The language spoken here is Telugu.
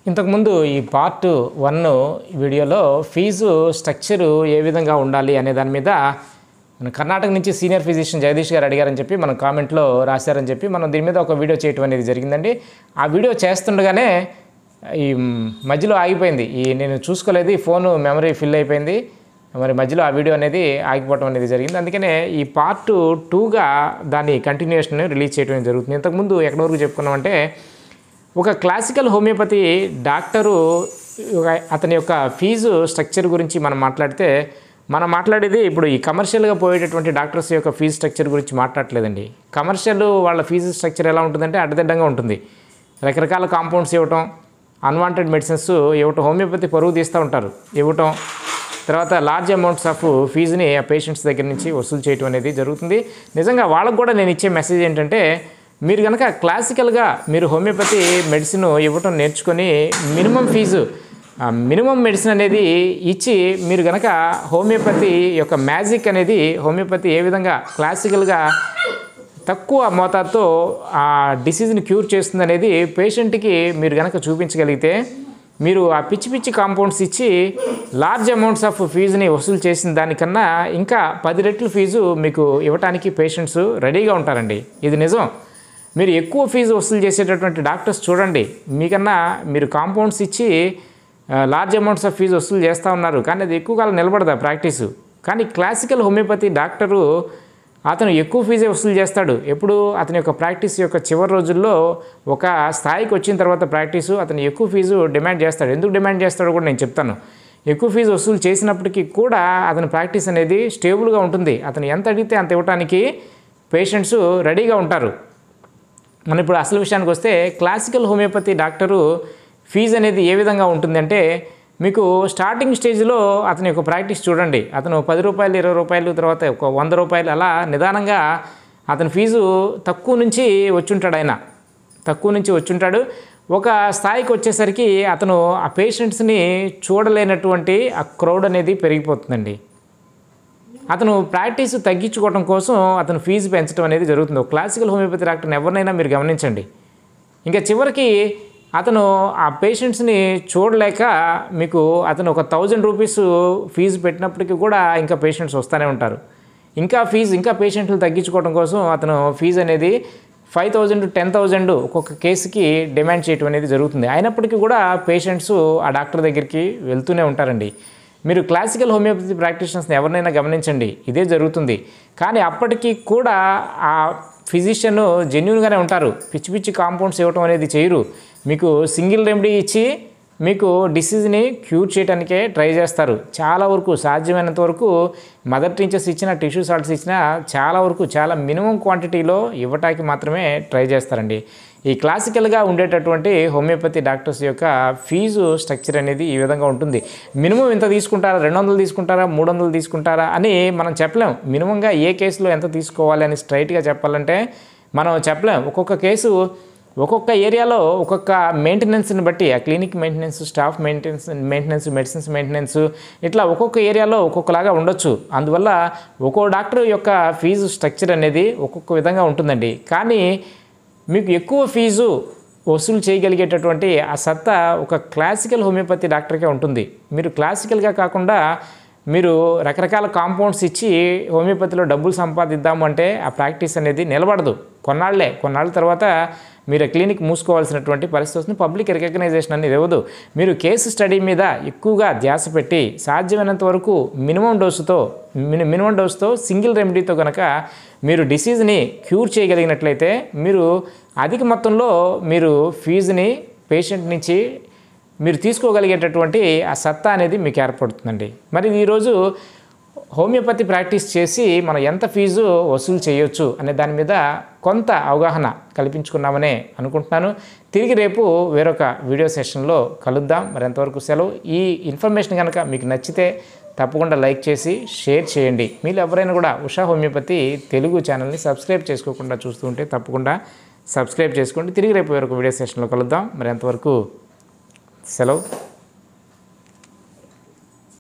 ఇంతకుముందు ఈ పార్ట్ వన్ వీడియోలో ఫీజు స్ట్రక్చరు ఏ విధంగా ఉండాలి అనే దాని మీద మన కర్ణాటక నుంచి సీనియర్ ఫిజిషియన్ జగదీష్ గారు అడిగారని చెప్పి మనం కామెంట్లో రాశారని చెప్పి మనం దీని మీద ఒక వీడియో చేయటం అనేది జరిగిందండి ఆ వీడియో చేస్తుండగానే ఈ మధ్యలో ఆగిపోయింది ఈ నేను చూసుకోలేదు ఈ ఫోన్ మెమరీ ఫిల్ అయిపోయింది మరి మధ్యలో ఆ వీడియో అనేది ఆగిపోవడం అనేది జరిగింది అందుకనే ఈ పార్ట్ టూగా దాని కంటిన్యూషన్ రిలీజ్ చేయడం అనేది జరుగుతుంది ఇంతకుముందు ఎక్కడి వరకు చెప్పుకున్నామంటే ఒక క్లాసికల్ హోమియోపతి డాక్టరు ఒక- అతని యొక్క ఫీజు స్ట్రక్చర్ గురించి మనం మాట్లాడితే మనం మాట్లాడేది ఇప్పుడు ఈ కమర్షియల్గా పోయేటటువంటి డాక్టర్స్ యొక్క ఫీజు స్ట్రక్చర్ గురించి మాట్లాడలేదండి కమర్షియల్ వాళ్ళ ఫీజు స్ట్రక్చర్ ఎలా ఉంటుందంటే అడ్డదిడ్డంగా ఉంటుంది రకరకాల కాంపౌండ్స్ ఇవ్వటం అన్వాంటెడ్ మెడిసిన్స్ ఇవ్వటం హోమియోపతి పరువు తీస్తూ ఉంటారు ఇవ్వటం తర్వాత లార్జ్ అమౌంట్స్ ఆఫ్ ఫీజుని ఆ పేషెంట్స్ దగ్గర నుంచి వసూలు చేయడం అనేది జరుగుతుంది నిజంగా వాళ్ళకు కూడా నేను ఇచ్చే మెసేజ్ ఏంటంటే మీరు కనుక క్లాసికల్గా మీరు హోమియోపతి మెడిసిన్ ఇవ్వటం నేర్చుకొని మినిమం ఫీజు ఆ మినిమం మెడిసిన్ అనేది ఇచ్చి మీరు కనుక హోమియోపతి యొక్క మ్యాజిక్ అనేది హోమియోపతి ఏ విధంగా క్లాసికల్గా తక్కువ మోతాదుతో ఆ డిసీజ్ని క్యూర్ చేస్తుంది అనేది పేషెంట్కి మీరు కనుక చూపించగలిగితే మీరు ఆ పిచ్చి పిచ్చి కాంపౌండ్స్ ఇచ్చి లార్జ్ అమౌంట్స్ ఆఫ్ ఫీజుని వసూలు చేసిన దానికన్నా ఇంకా పది రెట్లు ఫీజు మీకు ఇవ్వటానికి పేషెంట్స్ రెడీగా ఉంటారండి ఇది నిజం మీరు ఎక్కువ ఫీజు వసూలు చేసేటటువంటి డాక్టర్స్ చూడండి మీకన్నా మీరు కాంపౌండ్స్ ఇచ్చి లార్జ్ అమౌంట్స్ ఆఫ్ ఫీజు వసూలు చేస్తూ ఉన్నారు కానీ అది ఎక్కువ కాలం నిలబడదా ప్రాక్టీసు కానీ క్లాసికల్ హోమియోపతి డాక్టరు అతను ఎక్కువ ఫీజే వసూలు చేస్తాడు ఎప్పుడు అతని యొక్క ప్రాక్టీస్ యొక్క చివరి రోజుల్లో ఒక స్థాయికి వచ్చిన తర్వాత ప్రాక్టీసు అతను ఎక్కువ ఫీజు డిమాండ్ చేస్తాడు ఎందుకు డిమాండ్ చేస్తాడో కూడా నేను చెప్తాను ఎక్కువ ఫీజు వసూలు చేసినప్పటికీ కూడా అతని ప్రాక్టీస్ అనేది స్టేబుల్గా ఉంటుంది అతను ఎంత అడిగితే అంత ఇవ్వడానికి పేషెంట్స్ రెడీగా ఉంటారు మనం ఇప్పుడు అసలు విషయానికి వస్తే క్లాసికల్ హోమియోపతి డాక్టరు ఫీజు అనేది ఏ విధంగా ఉంటుందంటే మీకు స్టార్టింగ్ స్టేజ్లో అతని యొక్క ప్రాక్టీస్ చూడండి అతను పది రూపాయలు ఇరవై రూపాయలు తర్వాత ఒక వంద రూపాయలు అలా నిదానంగా అతని ఫీజు తక్కువ నుంచి వచ్చుంటాడు ఆయన తక్కువ నుంచి వచ్చుంటాడు ఒక స్థాయికి వచ్చేసరికి అతను ఆ పేషెంట్స్ని చూడలేనటువంటి ఆ క్రౌడ్ అనేది పెరిగిపోతుందండి అతను ప్రాక్టీస్ తగ్గించుకోవడం కోసం అతను ఫీజు పెంచడం అనేది జరుగుతుంది ఒక క్లాసికల్ హోమియోపతి డాక్టర్ని ఎవరినైనా మీరు గమనించండి ఇంకా చివరికి అతను ఆ పేషెంట్స్ని చూడలేక మీకు అతను ఒక థౌజండ్ రూపీస్ ఫీజు పెట్టినప్పటికీ కూడా ఇంకా పేషెంట్స్ వస్తూనే ఉంటారు ఇంకా ఫీజు ఇంకా పేషెంట్లు తగ్గించుకోవడం కోసం అతను ఫీజు అనేది ఫైవ్ థౌజండ్ టెన్ థౌజండ్ ఒక్కొక్క కేసుకి డిమాండ్ చేయడం అనేది జరుగుతుంది అయినప్పటికీ కూడా పేషెంట్స్ ఆ డాక్టర్ దగ్గరికి వెళ్తూనే ఉంటారండి మీరు క్లాసికల్ హోమియోపతి ప్రాక్టీషనర్స్ని ఎవరినైనా గమనించండి ఇదే జరుగుతుంది కానీ అప్పటికీ కూడా ఆ ఫిజిషియన్ జెన్యున్గానే ఉంటారు పిచ్చి పిచ్చి కాంపౌండ్స్ ఇవ్వటం అనేది చేయరు మీకు సింగిల్ రెమెడీ ఇచ్చి మీకు డిసీజ్ని క్యూర్ చేయడానికే ట్రై చేస్తారు చాలా వరకు సాధ్యమైనంత వరకు మదర్ టీచర్స్ ఇచ్చిన టిష్యూ సాల్ట్స్ ఇచ్చిన చాలా వరకు చాలా మినిమం క్వాంటిటీలో ఇవ్వటానికి మాత్రమే ట్రై చేస్తారండి ఈ క్లాసికల్గా ఉండేటటువంటి హోమియోపతి డాక్టర్స్ యొక్క ఫీజు స్ట్రక్చర్ అనేది ఈ విధంగా ఉంటుంది మినిమం ఎంత తీసుకుంటారా రెండు వందలు తీసుకుంటారా మూడు వందలు తీసుకుంటారా అని మనం చెప్పలేం మినిమంగా ఏ కేసులో ఎంత తీసుకోవాలి అని స్ట్రైట్గా చెప్పాలంటే మనం చెప్పలేం ఒక్కొక్క కేసు ఒక్కొక్క ఏరియాలో ఒక్కొక్క మెయింటెనెన్స్ని బట్టి ఆ clinic maintenance staff maintenance maintenance medicines maintenance ఇట్లా ఒక్కొక్క ఏరియాలో ఒక్కొక్కలాగా ఉండొచ్చు అందువల్ల ఒక్కో డాక్టర్ యొక్క ఫీజు స్ట్రక్చర్ అనేది ఒక్కొక్క విధంగా ఉంటుందండి కానీ మీకు ఎక్కువ ఫీజు వసూలు చేయగలిగేటటువంటి ఆ సత్తా ఒక క్లాసికల్ హోమియోపతి డాక్టర్కే ఉంటుంది మీరు క్లాసికల్గా కాకుండా మీరు రకరకాల కాంపౌండ్స్ ఇచ్చి హోమియోపతిలో డబ్బులు సంపాదిద్దాము అంటే ఆ ప్రాక్టీస్ అనేది నిలబడదు కొన్నాళ్లే కొన్నాళ్ళ తర్వాత మీరు ఆ క్లినిక్ మూసుకోవాల్సినటువంటి పరిస్థితి వస్తుంది పబ్లిక్ రికగ్నైజేషన్ అనేది ఇవ్వదు మీరు కేసు స్టడీ మీద ఎక్కువగా ధ్యాస పెట్టి సాధ్యమైనంత వరకు మినిమం డోసుతో మిని మినిమం డోసుతో సింగిల్ రెమెడీతో కనుక మీరు డిసీజ్ని క్యూర్ చేయగలిగినట్లయితే మీరు అధిక మొత్తంలో మీరు ఫీజుని పేషెంట్ నుంచి మీరు తీసుకోగలిగేటటువంటి ఆ సత్తా అనేది మీకు ఏర్పడుతుందండి మరి ఈరోజు హోమియోపతి ప్రాక్టీస్ చేసి మనం ఎంత ఫీజు వసూలు చేయొచ్చు అనే దాని మీద కొంత అవగాహన కల్పించుకున్నామనే అనుకుంటున్నాను తిరిగి రేపు వేరొక వీడియో సెషన్లో కలుద్దాం మరి ఎంతవరకు సెలవు ఈ ఇన్ఫర్మేషన్ కనుక మీకు నచ్చితే తప్పకుండా లైక్ చేసి షేర్ చేయండి మీరు ఎవరైనా కూడా ఉషా హోమియోపతి తెలుగు ఛానల్ని సబ్స్క్రైబ్ చేసుకోకుండా చూస్తూ ఉంటే తప్పకుండా సబ్స్క్రైబ్ చేసుకోండి తిరిగి రేపు వేరొక వీడియో సెషన్లో కలుద్దాం మరి ఎంతవరకు సెలవు